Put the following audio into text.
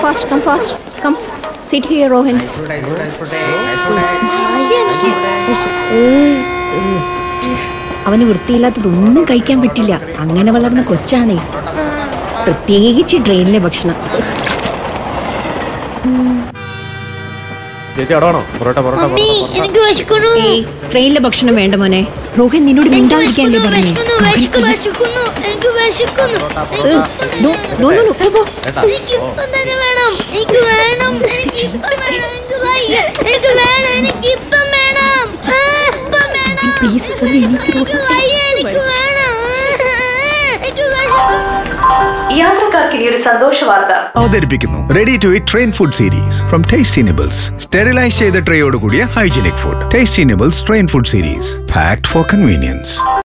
fast come fast come sit here Rohan അവന് വൃത്തിയില്ലാത്തതൊന്നും കഴിക്കാൻ പറ്റില്ല അങ്ങനെ വളർന്ന കൊച്ചാണേ പ്രത്യേകിച്ച് ട്രെയിനിലെ ഭക്ഷണം ചേച്ചി അവിടെ വേണോ പൊറോട്ട പൊറോട്ട മമ്മി എനിക്ക് വിശക്കുന്നു ഏയ് ട്രെയിനിലെ ഭക്ഷണം വേണ്ട മോനെ റോഹൻ നിന്നോട് എനിക്ക് മിണ്ടാതിരിക്കാനല്ലേ വിശക്കുന്നു പറഞ്ഞു വിശക്കുന്നു വിശക്കുന്നു എനിക്ക് വിശക്കുന്നു നോ നോ നോ നോ പോ എനിക്ക് ഇപ്പം തന്നെ വേണം എനിക്ക് വേണം എനിക്ക് ഇപ്പം വേണം എനിക്ക് വയ്യ എനിക്ക് വേണം എനിക്ക് ഇപ്പം വേണം ആ, ഇപ്പം വേണം പ്ലീസ് എനിക്ക് വയ്യ എനിക്ക് വേണം എനിക്ക് വിശക്കുന്നു യാത്രക്കാർക്ക് ഇനി ഒരു സന്തോഷ വാർത്ത അവതരിപ്പിക്കുന്നു ready to eat train food series from Tasty Nibbles sterilise ചെയ്ത ട്രേയോട് കൂടിയ hygienic food Tasty Nibbles train food series packed for convenience